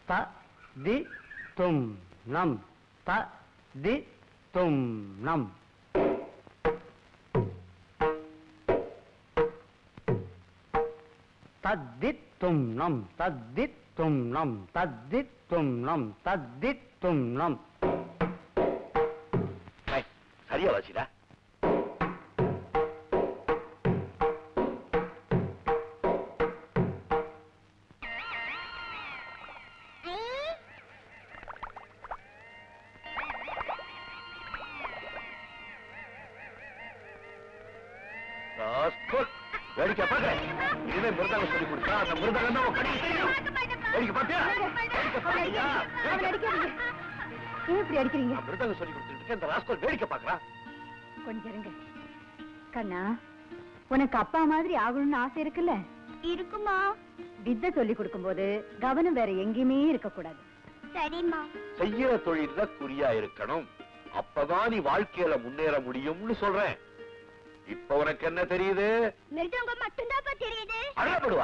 த தி தும் நம் த தி தும் நம் தத்தித் தும் நம் தத்தித் தும் நம் தத்தித் தும் நம் தத்தித் தும் நம் ஏய், சரியா வாசிடா ராஸ்கல். வேடிக்கை பாக்குறேன் இதுவே மிருதங்கம் சொல்லி கொடுத்தா அந்த மிருதங்கம் தான் உன் கடைக்கு தெரியும் வேடிக்கை பாத்தியா வேடிக்கை பாத்தியா அவனை அடிக்காதீங்க ஏன் இப்படி அடிக்கிறீங்க நான் மிருதங்கம் சொல்லி கொடுத்துட்டு இந்த ராஸ்கல் வேடிக்கை பாக்குறான் கொஞ்சம் இருங்க கண்ணா உனக்கு அப்பா மாதிரி ஆகணும்னு ஆசை இருக்குல்ல இருக்குமா வித்தை சொல்லி கொடுக்கும்போது கவனம் வேற எங்கேயுமே இருக்க கூடாது சரிம்மா செய்யற தொழில்ல குறியா இருக்கணும் அப்பதான் நீ வாழ்க்கையில முன்னேற முடியும்னு சொல்றேன் இப்ப உனக்கு என்ன தெரியுது மிருதங்க மட்டும்தான் தெரியுது அழப்படுவா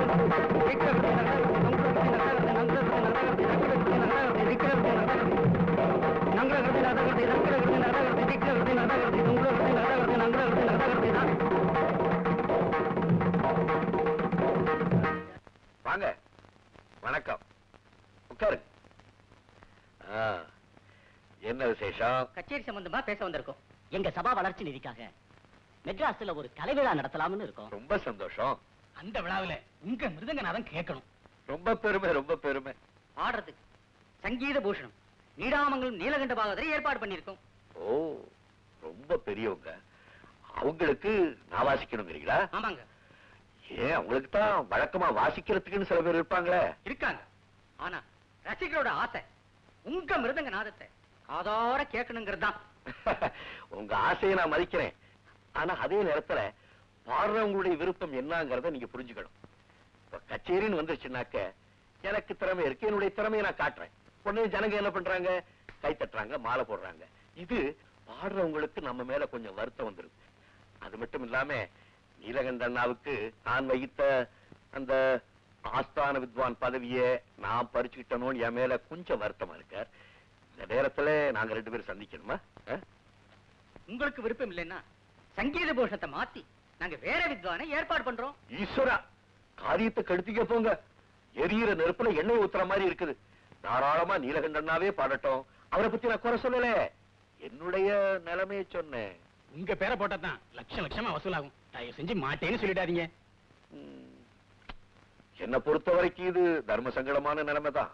வாங்க வணக்கம் உட்காருங்க ஆ, என்ன விசேஷம் கச்சேரி சம்பந்தமா பேச வந்திருக்கோம் எங்க சபா வளர்ச்சி நிதிக்காக மெட்ராஸ்ல ஒரு கலை விழா நடத்தலாம்னு இருக்கோம் ரொம்ப சந்தோஷம் அந்த விழாவில உங்க மிருதங்கநாதம் கேட்கணும் ரொம்ப பெருமை ரொம்ப பெருமை ஆடுறதுக்கு சங்கீத பூஷணம் நீடாமங்கலம் நீலகண்ட பாகவதரை ஏற்பாடு பண்ணிருக்கோம் ஓ ரொம்ப பெரியவங்க அவங்களுக்கு நான் வாசிக்கணுங்கிறீங்களா ஆமாங்க ஏன் அவங்களுக்கு தான் வழக்கமா வாசிக்கிறதுக்குன்னு சில பேர் இருப்பாங்களே இருக்காங்க ஆனா ரசிகரோட ஆசை உங்க மிருதங்க நாதத்தை காதார கேட்கணுங்கிறது தான் உங்க ஆசையை நான் மதிக்கிறேன் ஆனா அதே நேரத்துல பாடுறவங்களுடைய விருப்பம் என்னங்கறத நீங்க புரிஞ்சுக்கணும் இப்ப கச்சேரின்னு வந்துருச்சுனாக்க எனக்கு திறமை இருக்கு என்னுடைய திறமையை நான் காட்டுறேன் உடனே ஜனங்க என்ன பண்றாங்க கை தட்டுறாங்க மாலை போடுறாங்க இது பாடுறவங்களுக்கு நம்ம மேல கொஞ்சம் வருத்தம் வந்துருது அது மட்டும் இல்லாம நீலகண்ட அண்ணாவுக்கு நான் வகித்த அந்த ஆஸ்தான வித்வான் பதவியை நான் பறிச்சுக்கிட்டனோன்னு என் மேல கொஞ்சம் வருத்தமா இருக்கார் இந்த நேரத்துல நாங்க ரெண்டு பேரும் சந்திக்கணுமா ஆ? உங்களுக்கு விருப்பம் இல்லைன்னா சங்கீத பூஷணத்தை மாத்தி நாங்க வேற வித்வானை ஏற்பாடு பண்றோம் ஈஸ்வரா காரியத்தை கெடுத்திக்க போங்க எரியிற நெருப்புல எண்ணெய் ஊத்துற மாதிரி இருக்குது தாராளமா நீலகண்டனாவே பாடட்டும் அவரை பத்தி நான் குறை சொல்லல என்னுடைய நிலைமையை சொன்னேன் உங்க பேரை போட்டா தான் லட்சம் லட்சமா வசூலாகும் தயவு செஞ்சு மாட்டேன்னு சொல்லிடாதீங்க ம். என்னை பொறுத்த வரைக்கும் இது தர்ம சங்கடமான நிலைமை தான்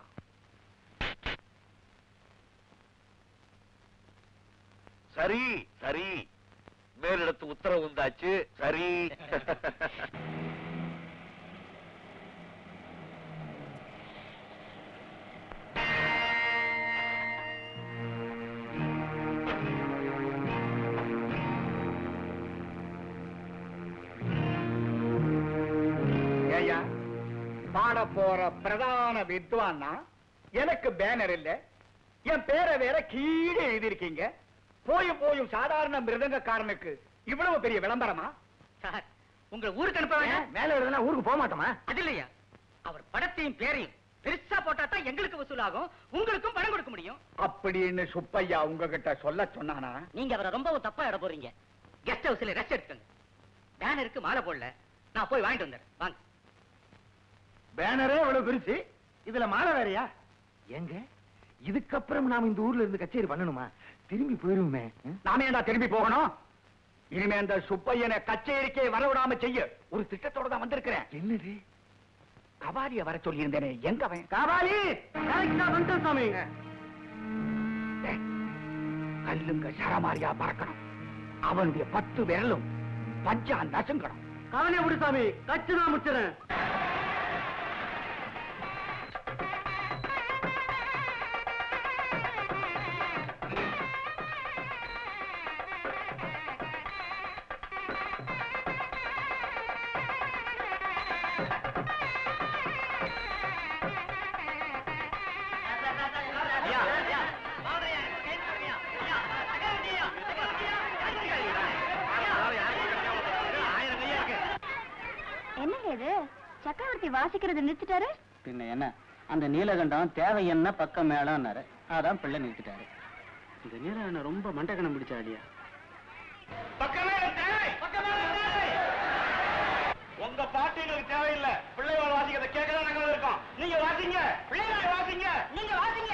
சரி சரி மேலிடத்து உத்தரவு வந்தாச்சு சரி ஏய்யா பாட போற பிரதான வித்வான்னா எனக்கு பேனர் இல்ல என் பேரை வேற கீழே எழுதியிருக்கீங்க போயும் போயும் சாதாரண மிருதங்கக்காரனுக்கு இவ்வளவு பெரிய விளம்பரமா சார் உங்களை ஊருக்கு அனுப்ப வேண்டாம் மேல எழுதுனா ஊருக்கு போக மாட்டோமா அது இல்லையா அவர் படத்தையும் பேரையும் பெருசா போட்டா தான் எங்களுக்கு வசூலாகும் உங்களுக்கும் பணம் கொடுக்க முடியும் அப்படின்னு சுப்பையா உங்ககிட்ட சொல்ல சொன்னானா நீங்க அவரை ரொம்பவும் தப்பா இட போறீங்க கெஸ்ட் ஹவுஸ்ல ரெஸ்ட் எடுத்துங்க பேனருக்கு மாலை போடல நான் போய் வாங்கிட்டு வந்துடுறேன் வாங்க பேனரே இவ்வளவு பெருசு இதுல மாலை வேறையா எங்க இதுக்கப்புறம் நாம இந்த ஊர்ல இருந்து கச்சேரி பண்ணணுமா திரும்பி போயிருவோமே நாம ஏன்டா திரும்பி போகணும் இனிமே அந்த சுப்பையனை கச்சேரிக்கே வரவிடாம செய்ய ஒரு திட்டத்தோட தான் வந்திருக்கிறேன் என்னது கபாலிய வர சொல்லி இருந்தேனே எங்க அவன் காபாலி வந்துட்டோம் சாமி டேய், கல்லுங்க சரமாரியா பறக்கணும் அவனுடைய பத்து விரலும் பஞ்சா நசுங்கணும் கவலை விடு சாமி கச்சு நான் முடிச்சிடறேன் என்னங்க இது சக்கரவர்த்தி வாசிக்கிறது நிறுத்திட்டாரு பின்ன என்ன அந்த நீலகண்டம் தேவை என்ன பக்கம் மேளம்னாரு அதான் பிள்ளை நிறுத்திட்டாரு இந்த நீலகண்டம் ரொம்ப மண்டகணம் பிடிச்சாடியா உங்க பாட்டு எங்களுக்கு தேவையில்லை பிள்ளைகள் வாசிக்கிறத கேட்கதான் நாங்க இருக்கோம் நீங்க வாசிங்க பிள்ளைகள் வாசிங்க நீங்க வாசிங்க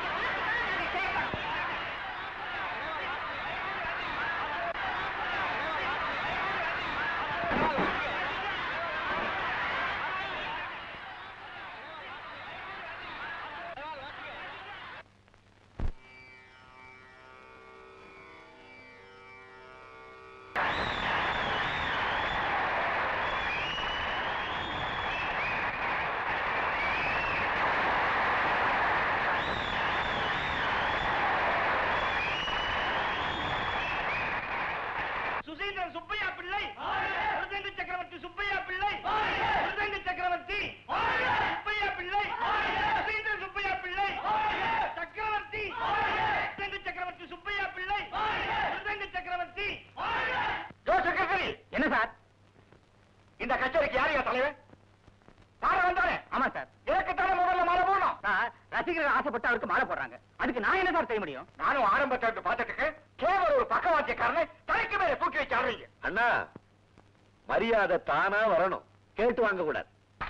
சுசீந்திரன் சுப்பையா பிள்ளை மிருதங்க சக்கரவர்த்தி சுப்பையா பிள்ளை மிருதங்க சக்கரவர்த்தி சுப்பையா பிள்ளை சுசீந்திரன் சுப்பையா பிள்ளை சக்கரவர்த்தி மிருதங்க சக்கரவர்த்தி சுப்பையா பிள்ளை மிருதங்க சக்கரவர்த்தி ஜோ செக்ரட்டரி என்ன சார் இந்த கச்சேரிக்கு யாரையா தலைவர் பாட வந்தானே ஆமா சார் எனக்குத்தானே முதல்ல மாலை போடணும் சார் ரசிகர்கள் ஆசைப்பட்டு அவருக்கு மாலை போடுறாங்க அதுக்கு நான் என்ன சார் செய்ய முடியும் நானும் ஆரம்பத்தை இருந்து பார்த்துட்டு கேவல ஒரு பக்கவாத்தியக்காரனை தலைக்கு மேல தூக்கி வச்சு ஆடுறீங்க அண்ணா மரியாதை தானா வரணும் கேட்டு வாங்க கூடாது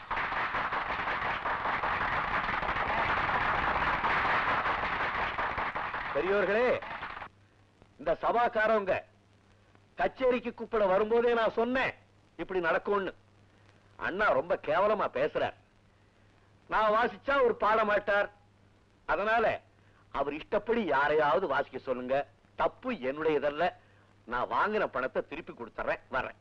பெரியோர்களே இந்த சபாக்காரவங்க கச்சேரிக்கு கூப்பிட வரும்போதே நான் சொன்னேன் இப்படி நடக்கும்னு அண்ணா ரொம்ப கேவலமா பேசுறார் நான் வாசிச்சா அவர் பாட மாட்டார் அதனால அவர் இஷ்டப்படி யாரையாவது வாசிக்க சொல்லுங்க தப்பு என்னுடையதல்ல நான் வாங்கின பணத்தை திருப்பி கொடுத்துறேன் வரேன்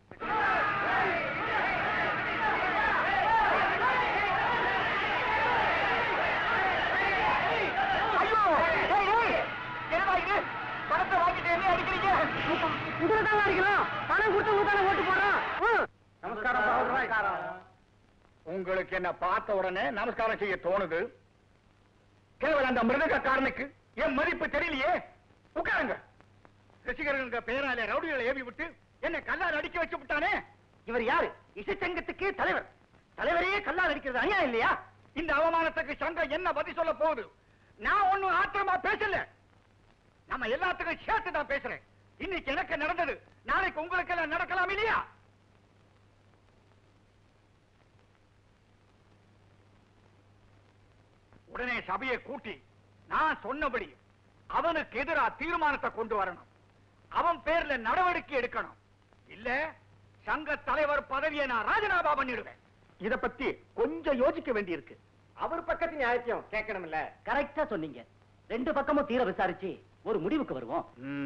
ஐயோ ஏய், ஏய், என்னடா இது பணத்தை வாங்கிட்டு என்ன அடிக்கிறீங்க உங்களை தான் அடிக்கலாம் பணம் கொடுத்து உங்களுக்கு ஓட்டு போடுறோம் நமஸ்காரம் சகோதரா. உங்களுக்கு என்ன பார்த்த உடனே நமஸ்காரம் செய்ய தோணுது கேவல அந்த மிருதகாரனுக்கு என் மதிப்பு தெரியலையே உட்காருங்க ரசிகர்களுங்க பேரால ரவுடிகளை ஏவி விட்டு என்ன கல்லால் அடிக்க வச்சு விட்டானே இவர் யாரு இசைச்சங்கத்துக்கு தலைவர் தலைவரையே கல்லால் அடிக்கிறது அநியாயம் இல்லையா இந்த அவமானத்துக்கு சங்கம் என்ன பதில் சொல்ல போகுது நான் ஒண்ணும் ஆத்திரமா பேசல நம்ம எல்லாத்துக்கும் சேர்த்து தான் பேசுறேன் இன்னைக்கு எனக்கு நடந்தது நாளைக்கு உங்களுக்கு எல்லாம் நடக்கலாம் இல்லையா உடனே சபையை கூட்டி நான் சொன்னபடி அவனுக்கு எதிரா தீர்மானத்தை கொண்டு வரணும் அவன் பேர்ல நடவடிக்கை எடுக்கணும் இல்ல சங்க தலைவர் பதவியை நான் ராஜினாமா பண்ணிடுவேன் இத பத்தி கொஞ்சம் யோசிக்க வேண்டியிருக்கு அவர் பக்கத்து நியாயத்தையும் கேட்கணும்ல கரெக்டா சொன்னீங்க ரெண்டு பக்கமும் தீர விசாரிச்சு ஒரு முடிவுக்கு வருவோம்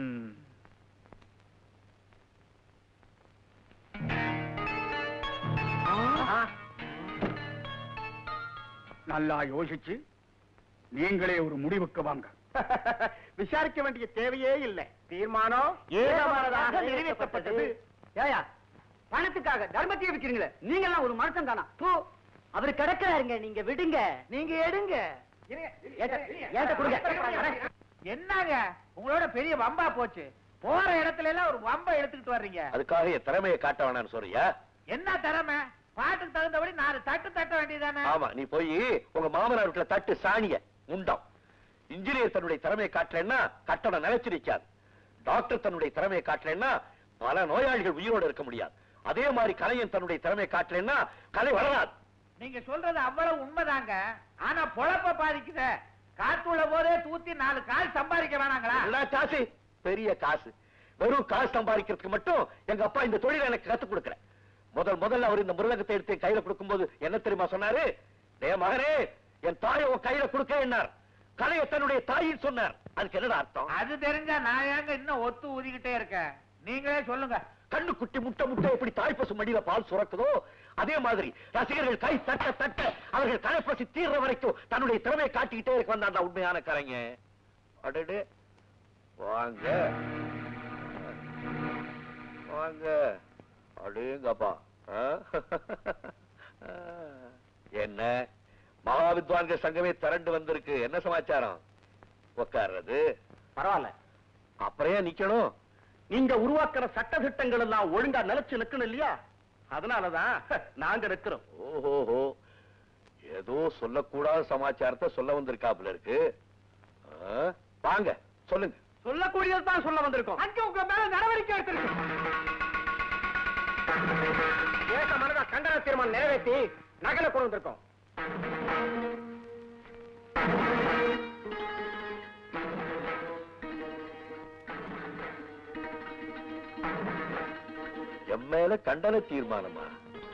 நல்லா யோசிச்சு நீங்களே ஒரு முடிவுக்கு வாங்க விசாரிக்க வேண்டிய தேவையே இல்லை தீர்மானம் ஏகமானதாக நிறைவேற்றப்பட்டது ஏயா பணத்துக்காக தர்மத்தையே விக்கிறீங்களே நீங்க எல்லாம் ஒரு மனுஷன் தானா போ அவர் கிடக்கிறாருங்க நீங்க விடுங்க நீங்க எடுங்க ஏட்ட- ஏட்ட கொடுங்க என்னங்க உங்களோட பெரிய வம்பா போச்சு போற இடத்துல எல்லாம் ஒரு வம்பா எடுத்துக்கிட்டு வர்றீங்க அதுக்காக என் திறமையை காட்ட வேணாம்னு சொல்றியா என்ன திறமை பாட்டுக்கு தகுந்தபடி நாலு தட்டு தட்ட வேண்டியதானே ஆமா நீ போய் உங்க மாமனார் வீட்டுல தட்டு சாணிய முண்டம் இன்ஜினியர் தன்னுடைய திறமையை காட்டலன்னா கட்டடம் நிலைச்சு நிக்காது டாக்டர் தன்னுடைய திறமையை காட்டலன்னா பல நோயாளிகள் உயிரோடு இருக்க முடியாது அதே மாதிரி கலைஞன் தன்னுடைய திறமையை காட்டலன்னா கலை வளராது நீங்க சொல்றது அவ்வளவு உண்மைதாங்க ஆனா பொழப்ப பாதிக்குதே காத்துள்ள போதே தூத்தி நாலு கால் சம்பாதிக்க வேணாங்களா என்ன காசு பெரிய காசு வெறும் காசு சம்பாதிக்கிறதுக்கு மட்டும் எங்க அப்பா இந்த தொழிலை எனக்கு கத்துக் கொடுக்கல முதல் முதல்ல அவர் இந்த மிருதகத்தை எடுத்து என் கையில கொடுக்கும்போது என்ன தெரியுமா சொன்னாரு டே மகனே என் தாயை உன் கையில கொடுக்க என்னார் கலையை தன்னுடைய தாயின் சொன்னார் அதுக்கு என்னடா அர்த்தம் அது தெரிஞ்சா நான் ஏங்க இன்னும் ஒத்து ஊதிக்கிட்டே இருக்கேன் நீங்களே சொல்லுங்க கண்ணு குட்டி முட்டை முட்டை எப்படி தாய்ப்பசு மடியில பால் சுரக்குதோ அதே மாதிரி ரசிகர்கள் கை தட்ட தட்ட அவர்கள் கலைப்பசி தீர்ற வரைக்கும் தன்னுடைய திறமையை காட்டிக்கிட்டே இருக்க வந்தாண்டா உண்மையான கலைங்க அடடே வாங்க வாங்க அடேங்கப்பா ஆ? என்ன மகா வித்வான்கள் சங்கமே திரண்டு வந்திருக்கு என்ன சமாச்சாரம் உட்கார்றது பரவாயில்ல அப்புறம் ஏன் நிக்கணும் நீங்க உருவாக்குற சட்ட திட்டங்கள் எல்லாம் ஒழுங்கா நிலைச்சு நிக்கணும் இல்லையா அதனாலதான் நாங்க இருக்கிறோம் ஓஹோஹோ ஏதோ சொல்லக்கூடாத சமாச்சாரத்தை சொல்ல வந்திருக்காப்புல இருக்கு ஆ, வாங்க சொல்லுங்க சொல்லக்கூடியது தான் சொல்ல வந்திருக்கோம் அங்க உங்க மேல நடவடிக்கை எடுத்திருக்கு ஏக மனதா கண்டன தீர்மானம் நிறைவேற்றி நகலை கொண்டு வந்திருக்கோம் என் மேல கண்டன தீர்மானமா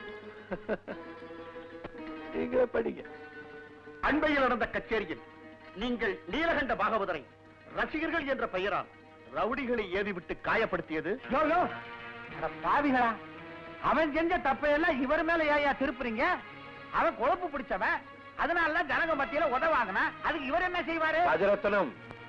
நீங்க படிங்க அண்மையில் நடந்த கச்சேரியில் நீங்கள் நீலகண்ட பாகவதரை ரசிகர்கள் என்ற பெயரால் ரவுடிகளை ஏவிவிட்டு காயப்படுத்தியது பாவிகளா அவன் செஞ்ச தப்பையெல்லாம் இவர் மேல ஏயா திருப்புறீங்க அவன் குழப்பு பிடிச்சவன் அதனால ஜனங்க மத்தியில உதவாங்கனா அதுக்கு இவர் என்ன செய்வாரு ராஜரத்னம்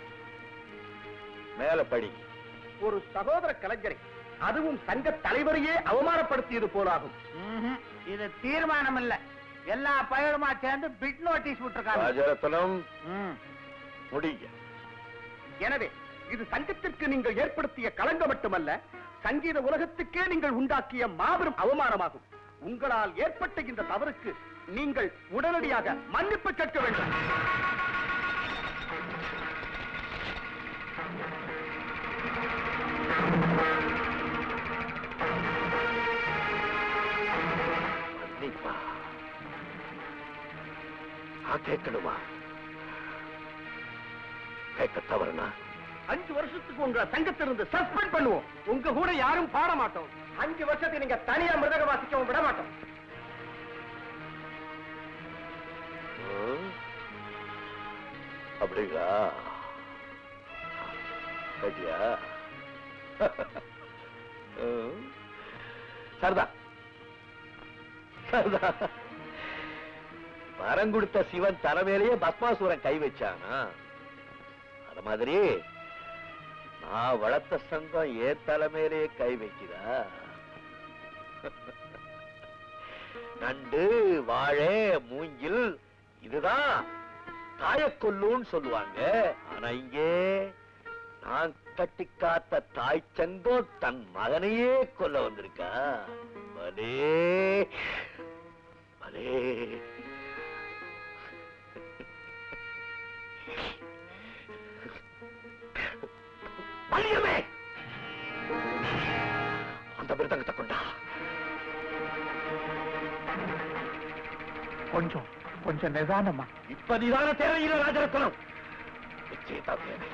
மேல படி ஒரு சகோதர கலைஞரை அதுவும் சங்க தலைவரையே அவமானப்படுத்தியது போலாகும் ம்ஹும். இது தீர்மானம் இல்ல எல்லா பயருமா சேர்ந்து பிட் நோட்டீஸ் விட்டுருக்காங்க ராஜரத்னம் ம். முடிங்க எனவே இது சங்கத்திற்கு நீங்கள் ஏற்படுத்திய களங்கம் மட்டுமல்ல சங்கீத உலகத்துக்கே நீங்கள் உண்டாக்கிய மாபெரும் அவமானமாகும் உங்களால் ஏற்பட்ட இந்த தவறுக்கு நீங்கள் உடனடியாக மன்னிப்பு கேட்க வேண்டும் மன்னிப்பா நான் கேட்கணுமா கேட்க தவறுனா அஞ்சு வருஷத்துக்கு உங்க சங்கத்திலிருந்து சஸ்பெண்ட் பண்ணுவோம் உங்க கூட யாரும் பாட மாட்டோம் அஞ்சு வருஷத்தை நீங்க தனியா மிருதக வாசிக்கவும் விட மாட்டோம் ம்? அப்படிங்களா கேட்டியா ம். சரிதான் சரிதான் வரம் கொடுத்த சிவன் தலைமையிலேயே பஸ்மாசூரன் கை வச்சானா அது மாதிரி நான் வளர்த்த சங்கம் ஏன் தலைமையிலேயே கை வைக்குதா நண்டு வாழை மூங்கில் இதுதான் தாயக்கொல்லுன்னு சொல்லுவாங்க ஆனா இங்கே நான் கட்டி காத்த தாய் சங்கம் தன் மகனையே கொல்ல வந்திருக்கா பலே பலே மல்லிகமே அந்த மிருதங்கத்தை கொண்டா கொஞ்சம் கொஞ்சம் நிதானமா இப்ப நிதான தேவையில்லை ராஜரத்னம் நிச்சயத்தா தேவை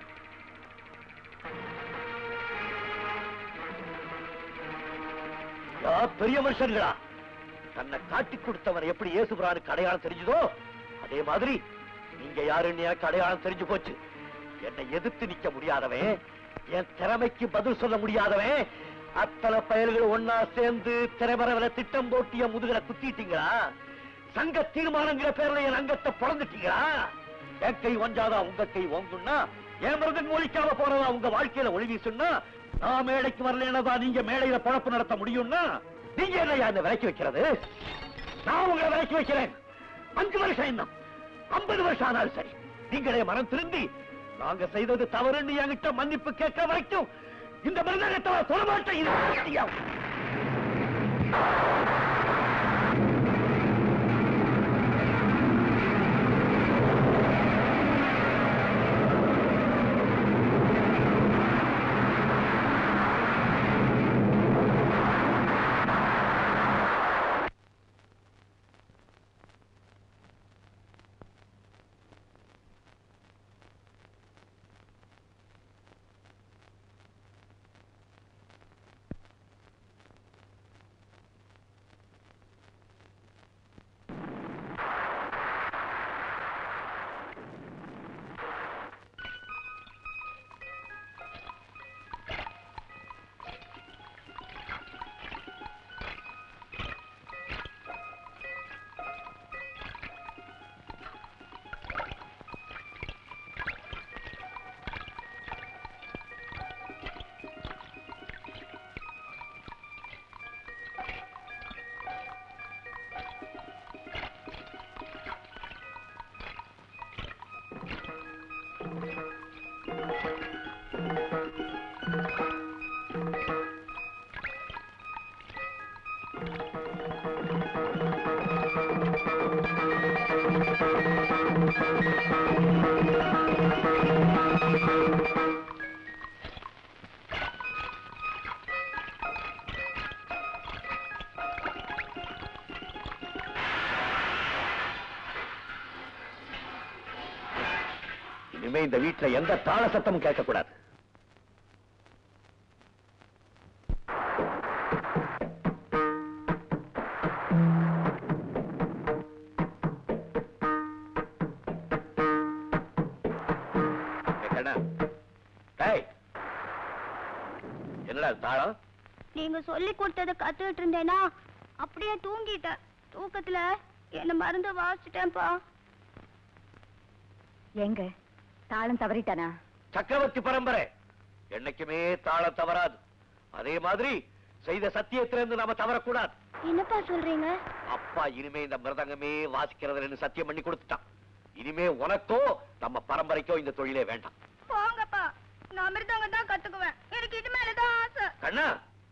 யா, பெரிய மனுஷன்களா தன்னை காட்டி கொடுத்தவன் எப்படி இயேசுபிரானுக்கு அடையாளம் தெரிஞ்சதோ அதே மாதிரி நீங்க யாருன்னு எனக்கு அடையாளம் தெரிஞ்சு போச்சு என்னை எதிர்த்து நிக்க முடியாதவன் என் திறமைக்கு பதில் சொல்ல முடியாதவன் அத்தனை பயல்கள் ஒன்னா சேர்ந்து திரைமரவில திட்டம் போட்டு என் முதுகலை குத்திட்டீங்களா சங்க தீர்மானங்கிற பேர்ல என் அங்கத்தை பிறந்துட்டீங்களா என் கை ஒஞ்சாதா உங்க கை ஓங்குன்னா என் மிருதங்க ஒழிக்காம போறதா உங்க வாழ்க்கையில ஒளி வீசுன்னா நான் மேடைக்கு வரலன்னா நீங்க மேடையில பொழப்பு நடத்த முடியும்னா நீங்க என்னையா என்ன விலைக்கு வைக்கிறது நான் உங்களை விலைக்கு வைக்கிறேன் அஞ்சு வருஷம் இன்னும் ஐம்பது வருஷம் ஆனாலும் சரி நீங்களே மனம் திருந்தி நாங்க செய்தது தவறுன்னு என்கிட்ட மன்னிப்பு கேட்க வரைக்கும் இந்த மிருதங்கத்தை தொடமாட்டேன் இது சத்தியம். இனிமே இந்த வீட்டுல எந்த தாள சத்தமும் கேட்கக்கூடாது ஏய், கண்ணா. டேய். என்னடா இது தாளம் நீங்க சொல்லி கொடுத்தத கத்துக்கிட்டு இருந்தேனா அப்படியே தூங்கிட்டேன் தூக்கத்துல என்ன மருந்து வாசிட்டேன்ப்பா எங்க தாளம் தவறிட்டானா சக்கரவர்த்தி பரம்பரை என்னைக்குமே தாளம் தவறாது அதே மாதிரி செய்த சத்தியத்திலிருந்து நாம தவறக்கூடாது என்னப்பா சொல்றீங்க அப்பா இனிமே இந்த மிருதங்கமே வாசிக்கிறதுன்னு சத்தியம் பண்ணி கொடுத்துட்டான் இனிமே உனக்கோ நம்ம பரம்பரைக்கோ இந்த தொழிலே வேண்டாம் போங்கப்பா நான் மிருதங்க தான் கத்துக்குவேன் எனக்கு இது மேலதான் ஆசை கண்ணா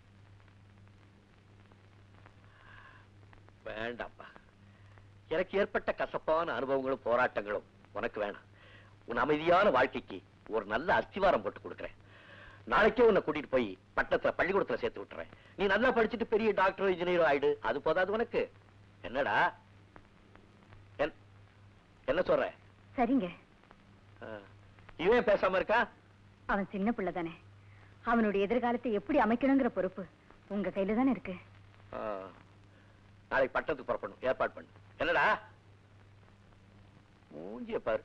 வேண்டாம்ப்பா எனக்கு ஏற்பட்ட கசப்பான அனுபவங்களும் போராட்டங்களும் உனக்கு வேணாம் உன் அமைதியான வாழ்க்கைக்கு ஒரு நல்ல அஸ்திவாரம் போட்டு கொடுக்குறேன் நாளைக்கே உன்னை கூட்டிட்டு போய் பட்டத்துல பள்ளிக்கூடத்துல சேர்த்து விட்டுறேன் நீ நல்லா படிச்சுட்டு பெரிய டாக்டர் இன்ஜினியர் ஆயிடு அது போதாது உனக்கு என்னடா என்- என்ன சொல்ற சரிங்க ஆ. இவன் பேசாம இருக்கா அவன் சின்ன பிள்ளை தானே அவனுடைய எதிர்காலத்தை எப்படி அமைக்கணுங்கிற பொறுப்பு உங்க கையில தானே இருக்கு ஆ. நாளைக்கு பட்டத்துக்கு புறப்படணும் ஏற்பாடு பண்ணு என்னடா மூஞ்சிய பாரு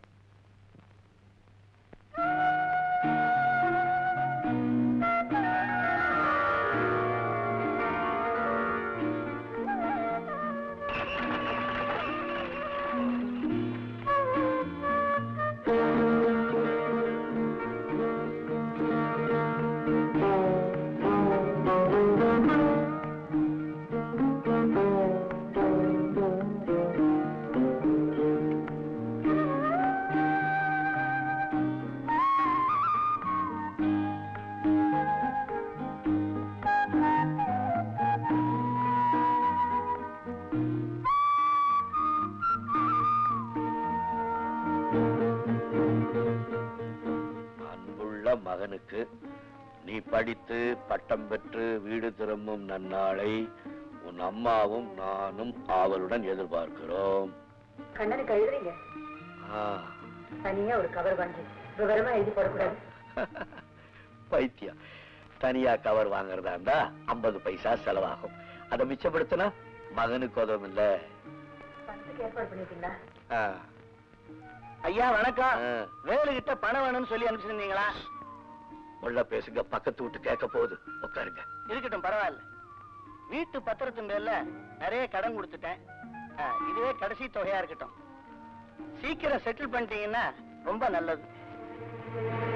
அன்புள்ள மகனுக்கு நீ படித்து பட்டம் பெற்று வீடு திரும்பும் நன்னாளை உன் அம்மாவும் நானும் ஆவலுடன் எதிர்பார்க்கிறோம் கண்ணனுக்கு எழுதுறீங்க ஆ. தனியா ஒரு கவர் வாங்கி விவரமா எழுதி போடக்கூடாது பைத்தியம் தனியா கவர் வாங்குறதா இருந்தா ஐம்பது பைசா செலவாகும் அதை மிச்சப்படுத்தினா மகனுக்கு உதவும் இல்ல பணத்துக்கு ஏற்பாடு பண்ணிட்டீங்களா ஆ. ஐயா வணக்கம் ஆ. வேலு கிட்ட பணம் வேணும்னு சொல்லி அனுப்பிச்சிருந்தீங்களா உள்ள பேசுங்க பக்கத்து வீட்டு கேட்க போகுது உட்காருங்க இருக்கட்டும் பரவாயில்ல வீட்டு பத்திரத்தின் பேர்ல நிறைய கடன் கொடுத்துட்டேன் ஆ, இதுவே கடைசி தொகையா இருக்கட்டும் சீக்கிரம் செட்டில் பண்ணிட்டீங்கன்னா ரொம்ப நல்லது